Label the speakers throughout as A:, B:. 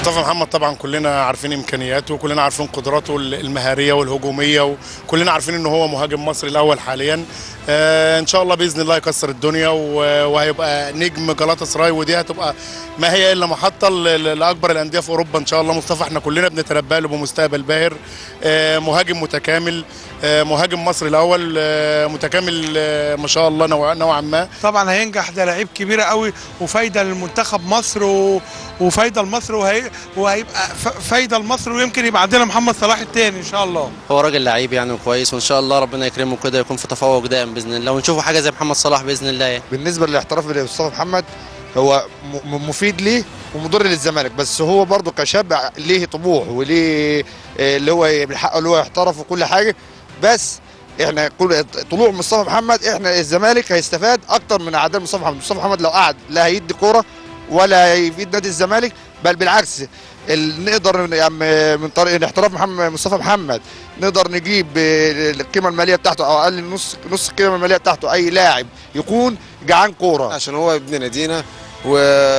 A: مصطفى محمد طبعا كلنا عارفين امكانياته وكلنا عارفين قدراته المهاريه والهجوميه وكلنا عارفين ان هو مهاجم مصري الاول حاليا آه ان شاء الله باذن الله يكسر الدنيا و- وهيبقى نجم جلاتا سراي ودي هتبقى ما هي الا محطه ل- ل- لاكبر الانديه في اوروبا ان شاء الله مصطفى احنا كلنا بنتنبأ له بمستقبل باهر آه مهاجم متكامل آه مهاجم مصري الاول آه متكامل آه ما شاء الله نوع- نوعا ما
B: طبعا هينجح ده لعيب كبيره قوي وفايده للمنتخب مصر و... وفايده لمصر وهي... وهيبقى ف... فايده لمصر ويمكن يبقى عندنا محمد صلاح التاني ان شاء الله
C: هو راجل لعيب يعني وكويس وان شاء الله ربنا يكرمه كده يكون في تفوق دائم باذن الله ونشوفه حاجه زي محمد صلاح باذن الله يعني.
D: بالنسبه للاحتراف لمصطفى محمد هو م- م- مفيد ليه ومضر للزمالك بس هو برضه كشاب ليه طموح وليه آه، اللي هو من حقه اللي هو يحترف وكل حاجه بس احنا كل طلوع مصطفى محمد احنا الزمالك هيستفاد اكتر من اعداء مصطفى محمد مصطفى محمد لو قعد لا هيدي كوره ولا هيفيد نادي الزمالك بل بالعكس ال- نقدر يعني من طريق احتراف محمد مصطفى محمد نقدر نجيب آه، القيمه الماليه بتاعته او اقل من نص نص القيمه الماليه بتاعته اي لاعب يكون جعان كوره
E: عشان هو ابن نادينا و...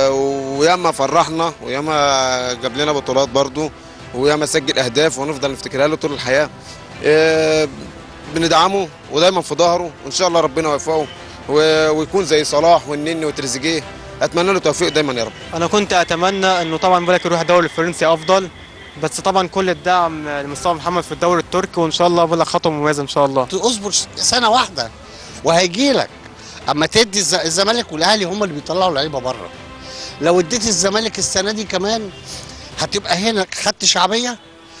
E: وياما فرحنا وياما جاب لنا بطولات برضو وياما سجل اهداف ونفضل نفتكرها له طول الحياه إيه، بندعمه ودايما في ظهره وان شاء الله ربنا يوفقه و... ويكون زي صلاح والنني وتريزيجيه اتمنى له توفيق دايما يا رب
F: انا كنت اتمنى انه طبعا بقول لك يروح الدوري الفرنسي افضل بس طبعا كل الدعم لمصطفى محمد في الدوري التركي وان شاء الله بقول لك خطوه مميزه ان شاء الله
G: اصبر سنه واحده وهيجي لك اما تدي الز- الزمالك والاهلي هم اللي بيطلعوا لعيبه بره لو اديت الزمالك السنه دي كمان هتبقى هنا خدت شعبيه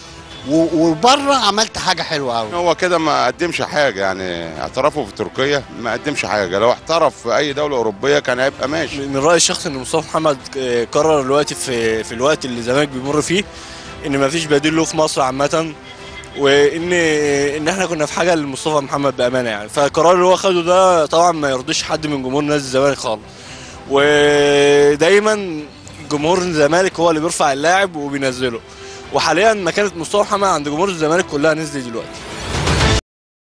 G: و- وبره عملت حاجه حلوه قوي
H: هو كده ما قدمش حاجه يعني اعترافه في تركيا ما قدمش حاجه لو احترف في اي دوله اوروبيه كان هيبقى ماشي
I: من رايي الشخصي ان مصطفى محمد آه، قرر دلوقتي في في الوقت اللي الزمالك بيمر فيه ان ما فيش بديل له في مصر عامه وان ان احنا كنا في حاجه لمصطفى محمد بامانه يعني فالقرار اللي هو خده ده طبعا ما يرضيش حد من جمهور نادي الزمالك خالص ودايما جمهور الزمالك هو اللي بيرفع اللاعب وبينزله وحاليا مكانه مصطفى محمد عند جمهور الزمالك كلها نزلت دلوقتي